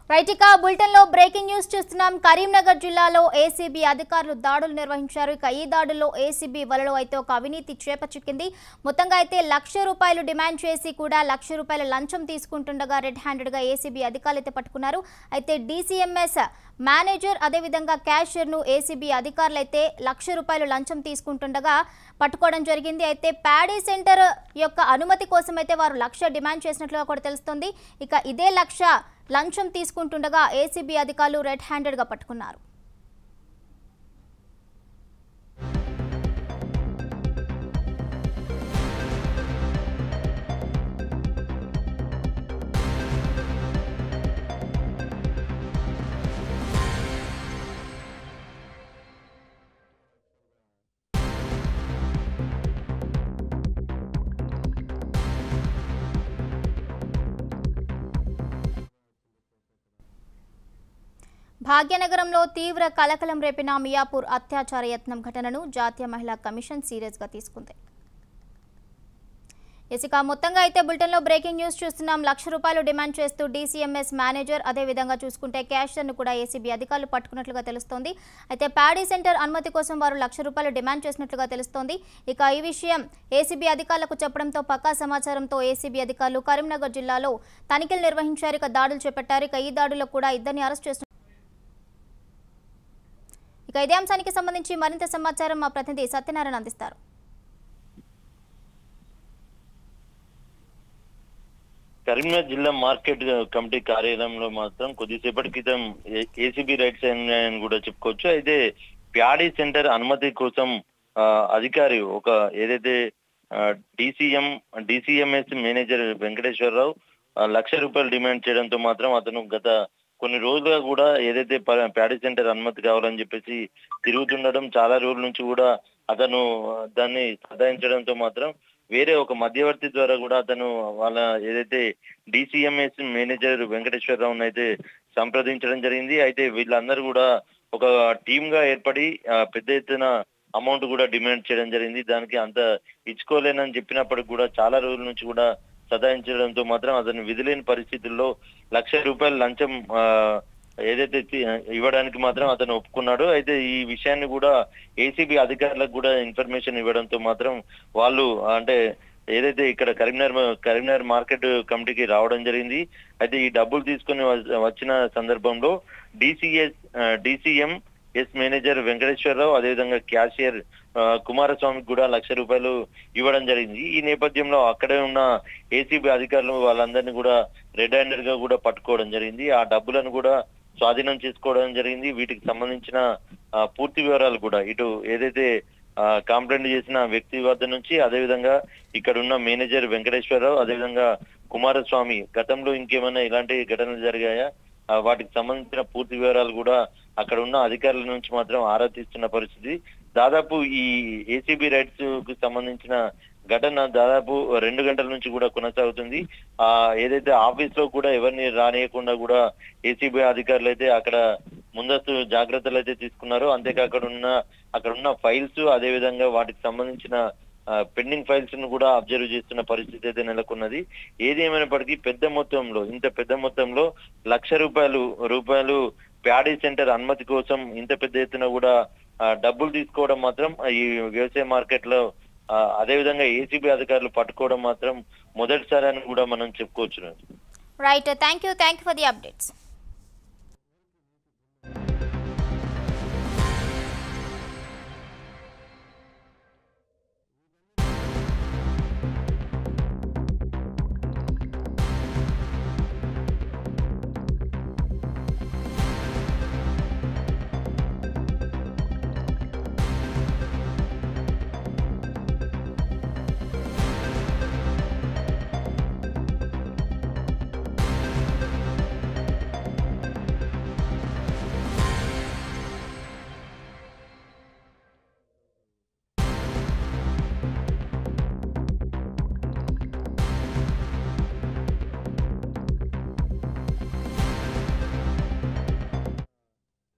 right ఇక bulletin లో breaking news చూస్తున్నాం కరీంనగర్ జిల్లాలో ఏసీబీ అధికారులు దాడులు నిర్వహించారు ఇక ఈ దాడుల్లో ఏసీబీ వలలో అయితే ఒక అవినీతి చేప చిక్కింది మొత్తంగా అయితే లక్ష రూపాయలు డిమాండ్ చేసి కూడా లక్ష రూపాయల లంచం తీసుకుంటుండగా రెడ్ హ్యాండెడ్ గా ఏసీబీ అధికారులు అయితే పట్టుకున్నారు అయితే డీసీఎంఎస్ మేనేజర్ అదేవిధంగా క్యాషియర్ ను ఏసీబీ అధికారులు అయితే లక్ష రూపాయలు లంచం తీసుకుంటుండగా పట్టుకోవడం జరిగింది అయితే ప్యాడీ సెంటర్ యొక్క అనుమతి కోసం అయితే వారు లక్ష డిమాండ్ చేసినట్లుగా కూడా తెలుస్తోంది ఇక ఇదే లక్ష లంచం తీసుకుంటుండగా ఏసీబీ అధికారులు రెడ్ హ్యాండెడ్గా పట్టుకున్నారు భాగ్యనగరంలో తీవ్ర కలకలం రేపిన మియాపూర్ అత్యాచార యత్నం ఘటనను జాతీయ మహిళా కమిషన్ సీరియస్గా తీసుకుంది ఇసుక మొత్తంగా అయితే బులెటిన్లో బ్రేకింగ్ న్యూస్ చూస్తున్నాం లక్ష రూపాయలు డిమాండ్ చేస్తూ డీసీఎంఎస్ మేనేజర్ అదేవిధంగా చూసుకుంటే క్యాషియర్ను కూడా ఏసీబీ అధికారులు పట్టుకున్నట్లుగా తెలుస్తోంది అయితే ప్యాడీ సెంటర్ అనుమతి కోసం వారు లక్ష రూపాయలు డిమాండ్ చేసినట్లుగా తెలుస్తోంది ఇక ఈ విషయం ఏసీబీ అధికారులకు చెప్పడంతో పక్కా సమాచారంతో ఏసీబీ అధికారులు కరీంనగర్ జిల్లాలో తనిఖీలు నిర్వహించారు ఇక దాడులు చేపట్టారు ఇక ఈ దాడుల్లో కూడా ఇద్దరిని అరెస్ట్ చేస్తున్నారు ఇక ఇదే అంశానికి సంబంధించి మరింత సమాచారం మా ప్రతినిధి సత్యనారాయణ అందిస్తారు కరీంనగర్ జిల్లా మార్కెట్ కమిటీ కార్యాలయంలో మాత్రం కొద్దిసేపటి క్రితం ఏసీబీ రైట్స్ అని కూడా చెప్పుకోవచ్చు అయితే ప్యాడీ సెంటర్ అనుమతి కోసం ఆ, అధికారి ఒక ఏదైతే డిసిఎం డిసిఎంఎస్ మేనేజర్ వెంకటేశ్వరరావు ఆ, లక్ష రూపాయలు డిమాండ్ చేయడంతో మాత్రం అతను గత కొన్ని రోజులుగా కూడా ఏదైతే ప- ప్యాడీ సెంటర్ అనుమతి కావాలని చెప్పేసి తిరుగుతుండడం చాలా రోజుల నుంచి కూడా అతను ఆ, దాన్ని సదాయించడంతో మాత్రం వేరే ఒక మధ్యవర్తి ద్వారా కూడా అతను వాళ్ళ ఏదైతే డిసిఎంఎస్ మేనేజర్ వెంకటేశ్వరరావును అయితే సంప్రదించడం జరిగింది అయితే వీళ్ళందరూ కూడా ఒక టీమ్ గా ఏర్పడి ఆ, పెద్ద ఎత్తున అమౌంట్ కూడా డిమాండ్ చేయడం జరిగింది దానికి అంత ఇచ్చుకోలేనని చెప్పినప్పటికి కూడా చాలా రోజుల నుంచి కూడా సదాయించడంతో మాత్రం అతను విధిలేని పరిస్థితుల్లో లక్ష రూపాయల లంచం ఆ, ఏదైతే తి- ఇవ్వడానికి మాత్రం అతను ఒప్పుకున్నాడు అయితే ఈ విషయాన్ని కూడా ఏసీబీ అధికారులకు కూడా ఇన్ఫర్మేషన్ ఇవ్వడంతో మాత్రం వాళ్ళు అంటే ఏదైతే ఇక్కడ కరీంనగర్ కరీంనగర్ మార్కెట్ కమిటీకి రావడం జరిగింది అయితే ఈ డబ్బులు తీసుకుని వ- వచ్చిన సందర్భంలో DCS DCM S manager Venkateswararao అదేవిధంగా క్యాషియర్ ఆ, కుమారస్వామికి కూడా లక్ష రూపాయలు ఇవ్వడం జరిగింది ఈ నేపథ్యంలో అక్కడే ఉన్న ఏసీబీ అధికారులు వాళ్ళందరినీ కూడా రెడ్ హ్యాండెడ్ గా కూడా పట్టుకోవడం జరిగింది ఆ డబ్బులను కూడా స్వాధీనం చేసుకోవడం జరిగింది వీటికి సంబంధించిన ఆ, పూర్తి వివరాలు కూడా ఇటు ఏదైతే కంప్లైంట్ చేసిన వ్యక్తి వద్ద నుంచి అదేవిధంగా ఇక్కడ ఉన్న మేనేజర్ వెంకటేశ్వరరావు అదేవిధంగా కుమారస్వామి గతంలో ఇంకేమైనా ఇలాంటి ఘటనలు జరిగాయా ఆ, వాటికి సంబంధించిన పూర్తి వివరాలు కూడా అక్కడ ఉన్న అధికారుల నుంచి మాత్రం ఆరా తీస్తున్న పరిస్థితి దాదాపు ఈ ఏసీబీ రైట్స్ కు సంబంధించిన ఘటన దాదాపు రెండు గంటల నుంచి కూడా కొనసాగుతుంది ఆ ఏదైతే ఆఫీస్ లో కూడా ఎవరిని రానియకుండా కూడా ఏసీబీ అధికారులు అయితే అక్కడ ముందస్తు జాగ్రత్తలు అయితే తీసుకున్నారు అంతేకాక ఉన్న అక్కడ ఉన్న ఫైల్స్ అదే విధంగా వాటికి సంబంధించిన పెండింగ్ ఫైల్స్ ను కూడా అబ్జర్వ్ చేస్తున్న పరిస్థితి అయితే నెలకొన్నది ఏది ఏమైనప్పటికీ పెద్ద మొత్తంలో ఇంత పెద్ద మొత్తంలో లక్ష రూపాయలు రూపాయలు ప్యాడీ సెంటర్ అనుమతి కోసం ఇంత పెద్ద ఎత్తున కూడా ఆ, డబ్బులు తీసుకోవడం మాత్రం ఈ వ్యవసాయ మార్కెట్ లో ఆ, అదే విధంగా ఏసీబీ అధికారులు పట్టుకోవడం మాత్రం మొదటిసారి అని కూడా మనం చెప్పుకోవచ్చు right thank you thank you for the updates